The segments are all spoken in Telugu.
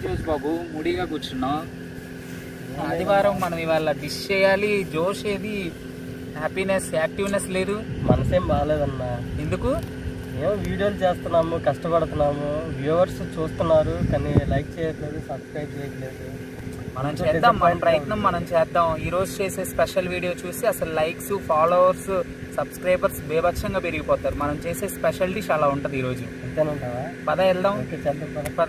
జోష్ బాబు ముడిగా కూర్చున్నాం ఆదివారం మనం ఇవాళ డిష్ చేయాలి జోష్ ఏది హ్యాపీనెస్ యాక్టివ్నెస్ లేదు మనసేం బాగాలేదన్నా ఎందుకు ఏమో వీడియోలు చేస్తున్నాము కష్టపడుతున్నాము వ్యూవర్స్ చూస్తున్నారు కానీ లైక్ చేయట్లేదు సబ్స్క్రైబ్ చేయట్లేదు మనం కొంచెం చేద్దాం మన disappoint ప్రయత్నం మనం చేద్దాం ఈ రోజు చేసే స్పెషల్ వీడియో చూసి అసలు లైక్స్ ఫాలోవర్స్ సబ్స్క్రైబర్స్ బేభత్సంగా పెరిగిపోతారు మనం చేసే స్పెషల్ డిష్ అలా ఉంటది ఈ రోజు అంతేనంటావా పద వెళ్దాం ఓకే చేద్దాం పద. పద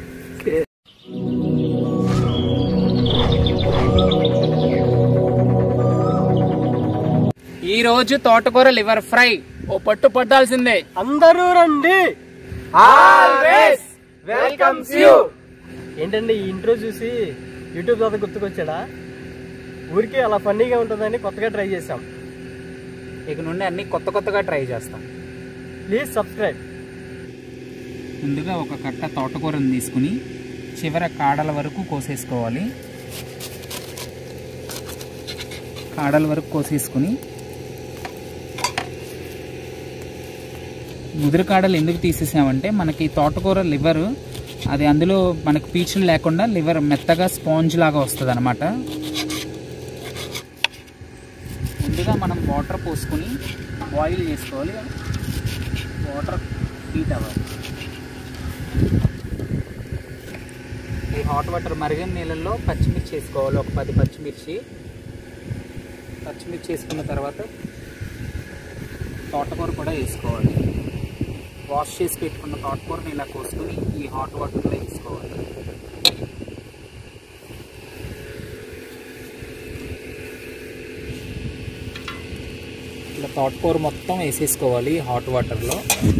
ఈ రోజు తోటకూర లివర్ ఫ్రై ఓ పట్టు పట్టాల్సిందే అందరూ రండి ఆల్వేస్ వెల్కమ్స్ యూ ఏంటండి ఈ ఇంట్రో చూసి యూట్యూబ్ తర్వాత గుర్తుకొచ్చాడా ఊరికి అలా ఫన్నీగా ఉంటుందని కొత్తగా ట్రై చేసాం ఇక నుండి అన్ని కొత్త కొత్తగా ట్రై చేస్తాం ప్లీజ్ సబ్స్క్రైబ్ ముందుగా ఒక కట్ట తోటకూరను తీసుకుని చివర కాడల వరకు కోసేసుకోవాలి కాడల వరకు కోసేసుకుని ముదురు కాడలు ఎందుకు తీసేసామంటే మనకి తోటకూర లివర్ అది అందులో మనకి పీచులు లేకుండా లివర్ మెత్తగా స్పాంజ్ లాగా వస్తుంది అనమాట ముందుగా మనం వాటర్ పోసుకొని బాయిల్ చేసుకోవాలి వాటర్ హీట్ అవ్వాలి ఈ హాట్ వాటర్ మరిగిన నీళ్ళల్లో పచ్చిమిర్చి వేసుకోవాలి ఒక పది పచ్చిమిర్చి పచ్చిమిర్చి వేసుకున్న తర్వాత తోటకూర కూడా వేసుకోవాలి వాష్ చేసి పెట్టుకున్న తోటకూరని ఇలా కోసుకొని ఈ హాట్ వాటర్లో వేసుకోవాలి ఇలా తోటకూర మొత్తం వేసేసుకోవాలి హాట్ వాటర్లో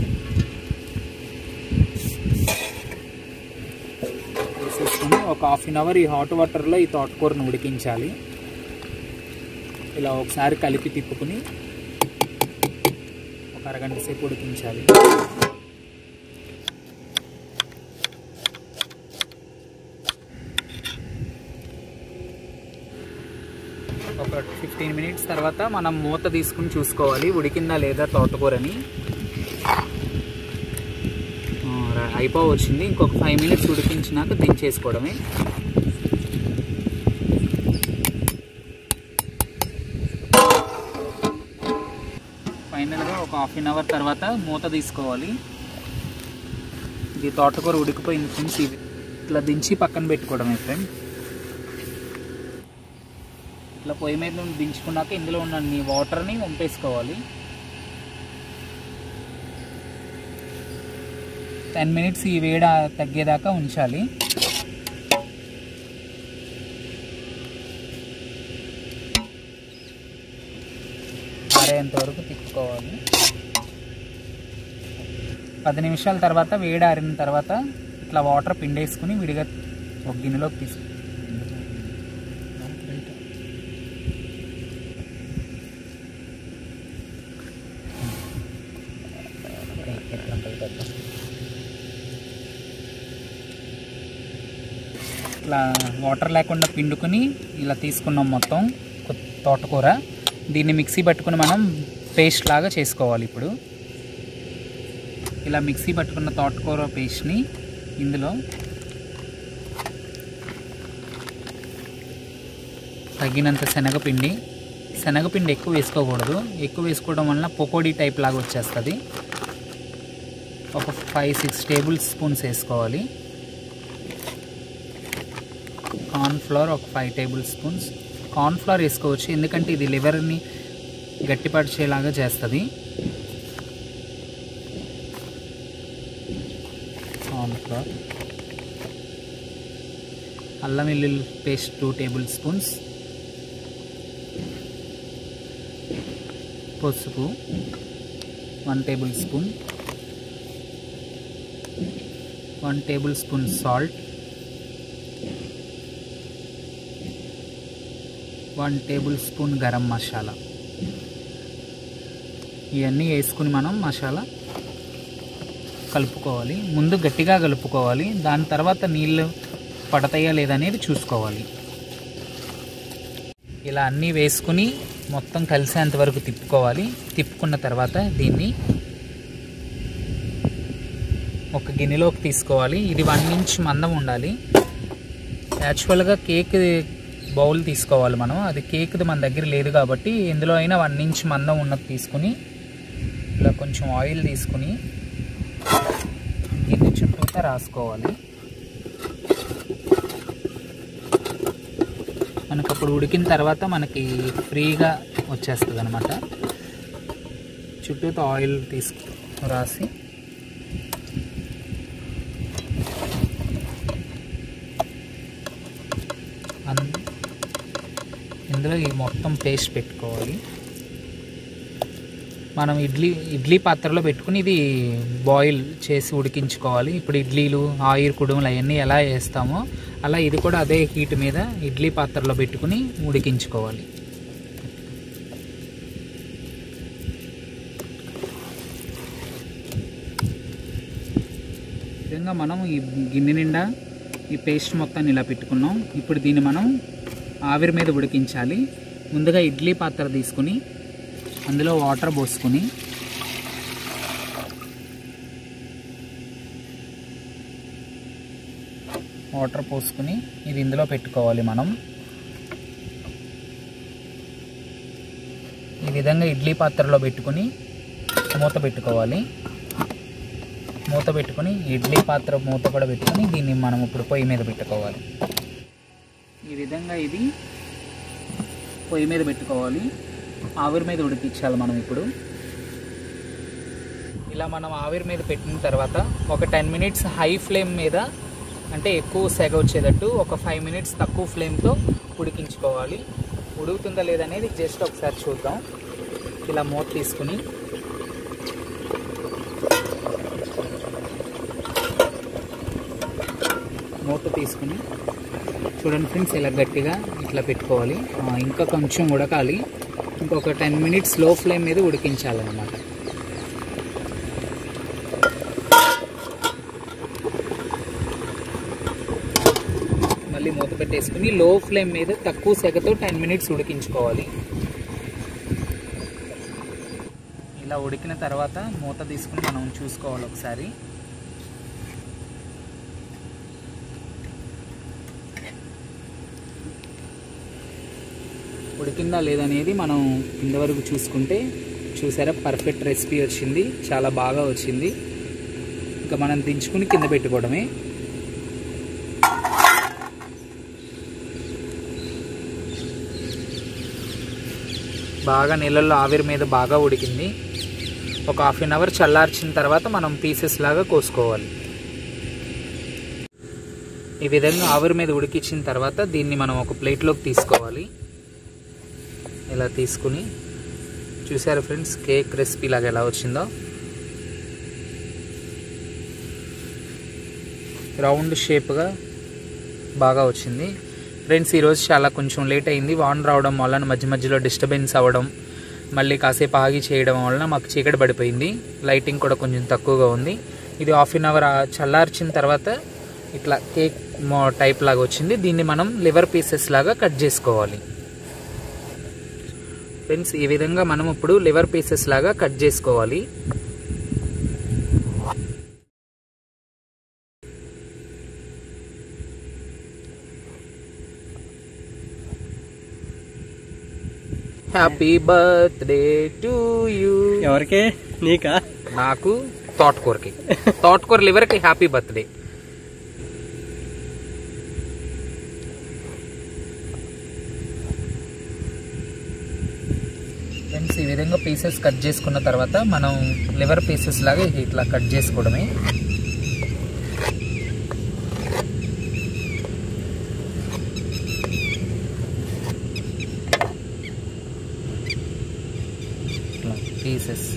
వేసేసుకుని ఒక హాఫ్ అన్ అవర్ ఈ హాట్ వాటర్లో ఈ తోటకూరను ఉడికించాలి ఇలా ఒకసారి కలిపి తిప్పుకుని ఒక అరగంట సేపు ఉడికించాలి ఒక ఫిఫ్టీన్ మినిట్స్ తర్వాత మనం మూత తీసుకుని చూసుకోవాలి ఉడికిందా లేదా తోటకూరని ఆ, ర- అయిపోవచ్చింది ఇంకొక ఫైవ్ మినిట్స్ ఉడికించినాక దించేసుకోవడమే ఫైనల్గా ఒక హాఫ్ అన్ అవర్ తర్వాత మూత తీసుకోవాలి ఇది తోటకూర ఉడికిపోయింది ఫ్రెండ్స్ ఇది ఇట్లా దించి పక్కన పెట్టుకోవడమే ఫ్రెండ్ ఇట్లా పొయ్యి మీద నుండి దించుకున్నాక ఇందులో ఉన్న నీ వాటర్ని వంపేసుకోవాలి టెన్ మినిట్స్ ఈ వేడ తగ్గేదాకా ఉంచాలి ఆరేంత వరకు తిప్పుకోవాలి పది నిమిషాల తర్వాత వేడి ఆరిన తర్వాత ఇట్లా వాటర్ పిండేసుకుని విడిగా ఒక గిన్నెలోకి తీసుకు ఇట్లా వాటర్ లేకుండా పిండుకుని ఇలా తీసుకున్నాం మొత్తం కొ- తోటకూర దీన్ని మిక్సీ పట్టుకుని మనం పేస్ట్ లాగా చేసుకోవాలి ఇప్పుడు ఇలా మిక్సీ పట్టుకున్న తోటకూర పేస్ట్ని ఇందులో తగినంత శనగపిండి శనగపిండి ఎక్కువ వేసుకోకూడదు ఎక్కువ వేసుకోవడం వలన పకోడీ టైప్ లాగా వచ్చేస్తుంది ఒక ఫైవ్ సిక్స్ టేబుల్ స్పూన్స్ వేసుకోవాలి కార్న్ ఫ్లోర్ ఒక five table spoons corn flour వేసుకోవచ్చు ఎందుకంటే ఇది లివర్ని గట్టిపరిచేలాగా చేస్తుంది కార్న్ ఫ్లోర్ అల్లం వెల్లుల్లి పేస్ట్ టూ టేబుల్ స్పూన్స్ పసుపు one table spoon one table spoon salt one table spoon garam masala ఇవన్నీ వేసుకుని మనం మసాలా కలుపుకోవాలి ముందు గట్టిగా కలుపుకోవాలి దాని తర్వాత నీళ్ళు పడతాయా లేదనేది చూసుకోవాలి ఇలా అన్నీ వేసుకుని మొత్తం కలిసేంత వరకు తిప్పుకోవాలి తిప్పుకున్న తర్వాత దీన్ని ఒక గిన్నెలోకి తీసుకోవాలి ఇది వన్ ఇంచ్ మందం ఉండాలి యాక్చువల్గా కేక్ బౌల్ తీసుకోవాలి మనం అది కేక్ది మన దగ్గర లేదు కాబట్టి ఇందులో అయినా వన్ ఇంచ్ మందం ఉన్నది తీసుకుని ఇలా కొంచెం ఆయిల్ తీసుకుని గిన్నె చుట్టూతా రాసుకోవాలి మనకు అప్పుడు ఉడికిన తర్వాత మనకి ఫ్రీగా వచ్చేస్తుంది అనమాట చుట్టూతో ఆయిల్ తీసుకు రాసి అన్- ఇందులో ఈ మొత్తం పేస్ట్ పెట్టుకోవాలి మనం ఇడ్లీ ఇడ్లీ పాత్రలో పెట్టుకుని ఇది బాయిల్ చేసి ఉడికించుకోవాలి ఇప్పుడు ఇడ్లీలు ఆయిర్ కుడుములు అవన్నీ ఎలా వేస్తామో అలా ఇది కూడా అదే హీట్ మీద ఇడ్లీ పాత్రలో పెట్టుకుని ఉడికించుకోవాలి ఈ విధంగా మనం ఈ గిన్నె నిండా ఈ పేస్ట్ మొత్తాన్ని ఇలా పెట్టుకున్నాం ఇప్పుడు దీన్ని మనం ఆవిరి మీద ఉడికించాలి ముందుగా ఇడ్లీ పాత్ర తీసుకుని అందులో వాటర్ పోసుకుని వాటర్ పోసుకుని ఇది ఇందులో పెట్టుకోవాలి మనం ఈ విధంగా ఇడ్లీ పాత్రలో పెట్టుకుని మూత పెట్టుకోవాలి మూత పెట్టుకుని ఇడ్లీ పాత్ర మూత కూడా పెట్టుకుని దీన్ని మనం ఇప్పుడు పొయ్యి మీద పెట్టుకోవాలి ఈ విధంగా ఇది పొయ్యి మీద పెట్టుకోవాలి ఆవిరి మీద ఉడికించాలి మనం ఇప్పుడు ఇలా మనం ఆవిరి మీద పెట్టిన తర్వాత ఒక టెన్ మినిట్స్ హై ఫ్లేమ్ మీద అంటే ఎక్కువ సెగ వచ్చేటట్టు ఒక ఫైవ్ మినిట్స్ తక్కువ ఫ్లేమ్తో ఉడికించుకోవాలి ఉడుకుతుందా లేదనేది జస్ట్ ఒకసారి చూద్దాం ఇలా మూత తీసుకుని మూత తీసుకుని చూడండి ఫ్రెండ్స్ ఇలా గట్టిగా ఇట్లా పెట్టుకోవాలి ఆ, ఇంకా కొంచెం ఉడకాలి ఇంకొక టెన్ మినిట్స్ లో ఫ్లేమ్ మీద ఉడికించాలన్నమాట మళ్ళీ మూత పెట్టేసుకుని లో ఫ్లేమ్ మీద తక్కువ సెగతో టెన్ మినిట్స్ ఉడికించుకోవాలి ఇలా ఉడికిన తర్వాత మూత తీసుకుని మనం చూసుకోవాలి ఒకసారి ఉడికిందా లేదనేది మనం కింద వరకు చూసుకుంటే చూసారా పర్ఫెక్ట్ రెసిపీ వచ్చింది చాలా బాగా వచ్చింది ఇంకా మనం దించుకుని కింద పెట్టుకోవడమే బాగా నీళ్ళల్లో ఆవిరి మీద బాగా ఉడికింది ఒక హాఫ్ అన్ అవర్ చల్లార్చిన తర్వాత మనం పీసెస్ లాగా కోసుకోవాలి ఈ విధంగా ఆవిరి మీద ఉడికించిన తర్వాత దీన్ని మనం ఒక ప్లేట్లోకి తీసుకోవాలి ఇలా తీసుకుని చూసారా ఫ్రెండ్స్ కేక్ రెసిపీ లాగా ఎలా వచ్చిందో రౌండ్ షేప్గా బాగా వచ్చింది ఫ్రెండ్స్ ఈరోజు చాలా కొంచెం లేట్ అయింది వాన్ రావడం వలన మధ్య మధ్యలో డిస్టర్బెన్స్ అవ్వడం మళ్ళీ కాసేపు ఆగి చేయడం వలన మాకు చీకటి పడిపోయింది లైటింగ్ కూడా కొంచెం తక్కువగా ఉంది ఇది హాఫ్ అన్ అవర్ చల్లార్చిన తర్వాత ఇట్లా కేక్ టైప్ లాగా వచ్చింది దీన్ని మనం లివర్ పీసెస్ లాగా కట్ చేసుకోవాలి ఫ్రెండ్స్ ఈ విధంగా మనం ఇప్పుడు లివర్ పీసెస్ లాగా కట్ చేసుకోవాలి హ్యాపీ బర్త్డే టు యూ ఎవరికి నీకా నాకు తోటకూరకి తోటకూర లివర్కి హ్యాపీ బర్త్డే ఫ్రెండ్స్ ఈ విధంగా పీసెస్ కట్ చేసుకున్న తర్వాత మనం లివర్ పీసెస్ లాగా ఇట్లా కట్ చేసుకోవడమే ఇట్లా పీసెస్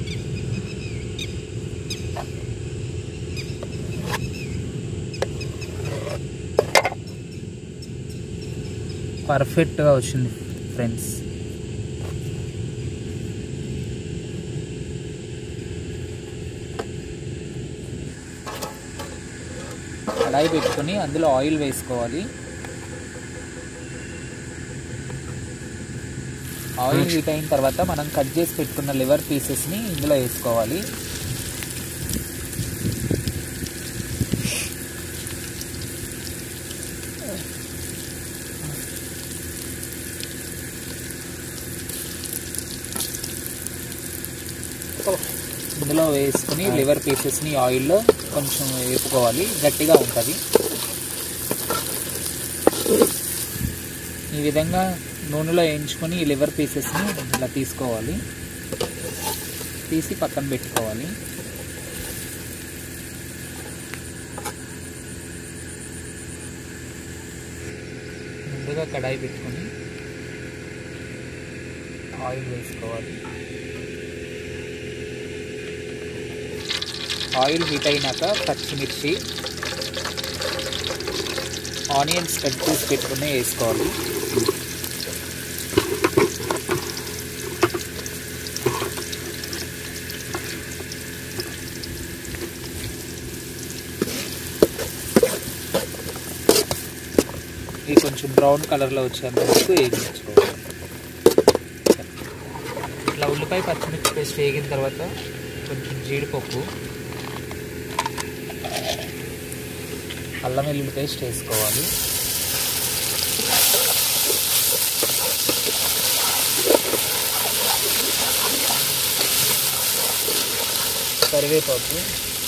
పర్ఫెక్ట్గా వచ్చింది ఫ్రెండ్స్ కడాయి పెట్టుకొని అందులో ఆయిల్ వేసుకోవాలి ఆయిల్ హీట్ అయిన తర్వాత మనం కట్ చేసి పెట్టుకున్న లివర్ పీసెస్ని ఇందులో వేసుకోవాలి ఇందులో వేసుకుని లివర్ పీసెస్ని ఆయిల్లో కొంచెం వేపుకోవాలి గట్టిగా ఉంటుంది ఈ విధంగా నూనెలో వేయించుకొని ఈ లివర్ పీసెస్ని ఇలా తీసుకోవాలి తీసి పక్కన పెట్టుకోవాలి ముందుగా కడాయి పెట్టుకొని ఆయిల్ వేసుకోవాలి ఆయిల్ హీట్ అయినాక పచ్చిమిర్చి ఆనియన్స్ కట్ చేసి పెట్టుకుని వేసుకోవాలి ఇది కొంచెం బ్రౌన్ కలర్లో వచ్చేంత వరకు వేయించుకోవాలి ఇట్లా ఉల్లిపాయ పచ్చిమిర్చి పేస్ట్ వేగిన తర్వాత కొంచెం జీడిపప్పు అల్లం వెల్లుల్లి పేస్ట్ వేసుకోవాలి కరివేపాకు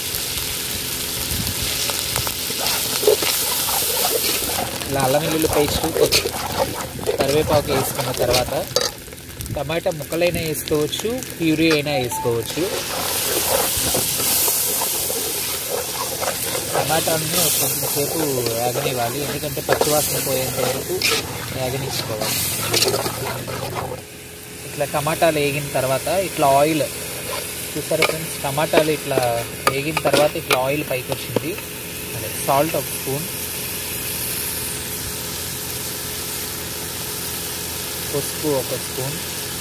ఇలా అల్లం వెల్లుల్లి పేస్ట్ కొంచెం కరివేపాకు వేసుకున్న తర్వాత టమాటా ముక్కలైనా వేసుకోవచ్చు ప్యూరీ అయినా వేసుకోవచ్చు టమాటాని కొంచెం సేపు వేగనివ్వాలి ఎందుకంటే పచ్చివాసన పోయేంత వరకు వేగనిచ్చుకోవాలి ఇట్లా టమాటాలు వేగిన తర్వాత ఇట్లా ఆయిల్ చూసారా ఫ్రెండ్స్ టమాటాలు ఇట్లా వేగిన తర్వాత ఇట్లా ఆయిల్ పైకి వచ్చింది అదే సాల్ట్ ఒక స్పూన్ పసుపు ఒక స్పూన్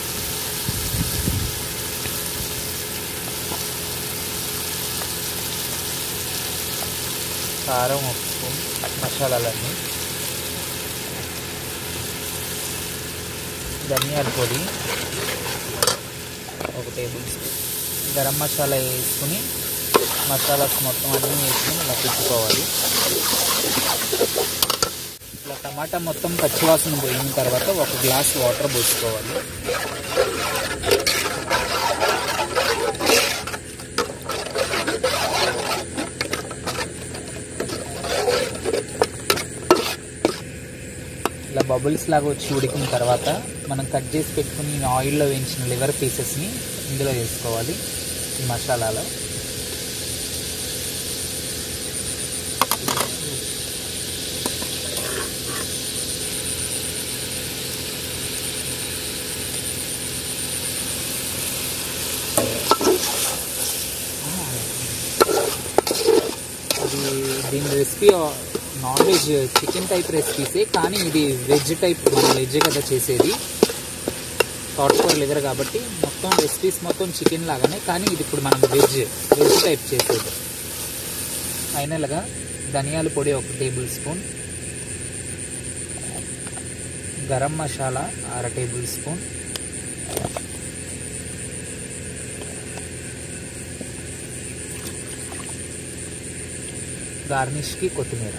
కారం ఒక స్పూన్ మసాలాలన్నీ ధనియాల పొడి ఒక టేబుల్ స్పూన్ గరం మసాలా వేసుకుని మసాలాస్ మొత్తం అన్నీ వేసుకుని ఇలా తిప్పుకోవాలి ఇలా టమాటా మొత్తం పచ్చివాసన పోయిన తర్వాత ఒక గ్లాస్ వాటర్ పోసుకోవాలి ఇలా బబుల్స్ లాగా వచ్చి ఉడికిన తర్వాత మనం కట్ చేసి పెట్టుకుని ఆయిల్లో వేయించిన లివర్ పీసెస్ని ఇందులో వేసుకోవాలి ఈ మసాలాలో ఇది దీని recipe non veg chicken type రెసిపీసే కానీ ఇది వెజ్ టైప్ మన వెజ్ కదా చేసేది థాట్ఫర్ లివర్ కాబట్టి మొత్తం రెసిపీస్ మొత్తం చికెన్ లాగానే కానీ ఇది ఇప్పుడు మనం వెజ్ వెజ్ టైప్ చేసేది ఫైనల్గా ధనియాల పొడి ఒక టేబుల్ స్పూన్ గరం మసాలా అర టేబుల్ స్పూన్ గార్నిష్కి కొత్తిమీర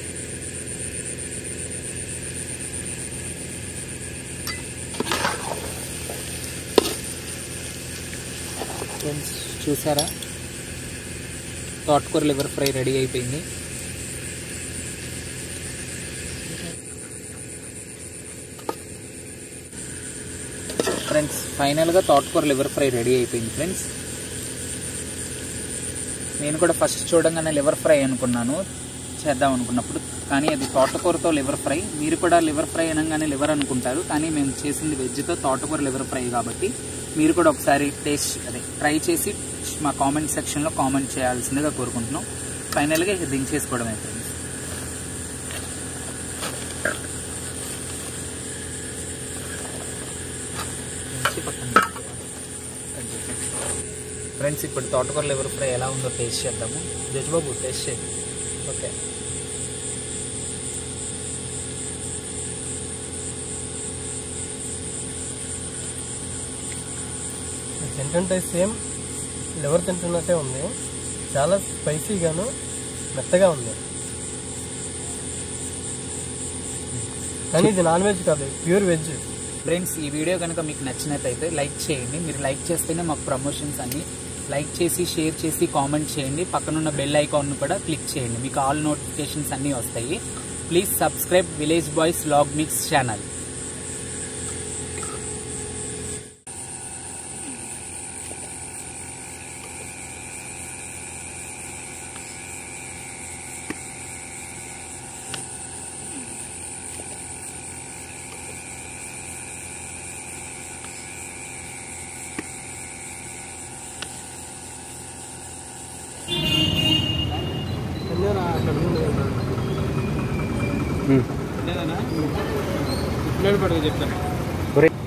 ఫ్రెండ్స్ చూసారా తోటకూర లివర్ ఫ్రై రెడీ అయిపోయింది ఫ్రెండ్స్ ఫైనల్గా తోటకూర లివర్ ఫ్రై రెడీ అయిపోయింది ఫ్రెండ్స్ నేను కూడా ఫస్ట్ చూడంగానే లివర్ ఫ్రై అనుకున్నాను చేద్దాం అనుకున్నప్పుడు కానీ అది తోటకూరతో లివర్ ఫ్రై మీరు కూడా లివర్ ఫ్రై అనగానే లివర్ అనుకుంటారు కానీ మేము చేసింది వెజ్తో తోటకూర లివర్ ఫ్రై కాబట్టి మీరు కూడా ఒకసారి టేస్ట్ అదే ట్రై చేసి మా కామెంట్ సెక్షన్లో కామెంట్ చేయాల్సిందిగా కోరుకుంటున్నాం ఫైనల్గా ఇక దించేసుకోవడమే ఫ్రెండ్స్ దించి పక్కన పెట్టుకోవాలి. ఫ్రెండ్స్ ఇప్పుడు తోటకూర లివర్ ఫ్రై ఎలా ఉందో టేస్ట్ చేద్దాము జజ్బాబు టేస్ట్ చేయండి ఓకే తింటుంటే సేమ్ లివర్ తింటున్నట్టే ఉంది చాలా స్పైసీగాను మెత్తగా ఉంది కానీ ఇది నాన్ వెజ్ కాదు ప్యూర్ వెజ్ ఫ్రెండ్స్ ఈ వీడియో కనుక మీకు నచ్చినట్టయితే లైక్ చేయండి మీరు లైక్ చేస్తేనే మాకు ప్రమోషన్స్ అన్ని లైక్ చేసి షేర్ చేసి కామెంట్ చేయండి పక్కనున్న బెల్ ఐకాన్ను కూడా క్లిక్ చేయండి మీకు ఆల్ నోటిఫికేషన్స్ అన్నీ వస్తాయి please subscribe village boys log mix channel ఎన్నోరా అక్కడ ఉంది కదా. లేదన్నా ప్లేట్ పట్టుకు చెప్తాను ఒరే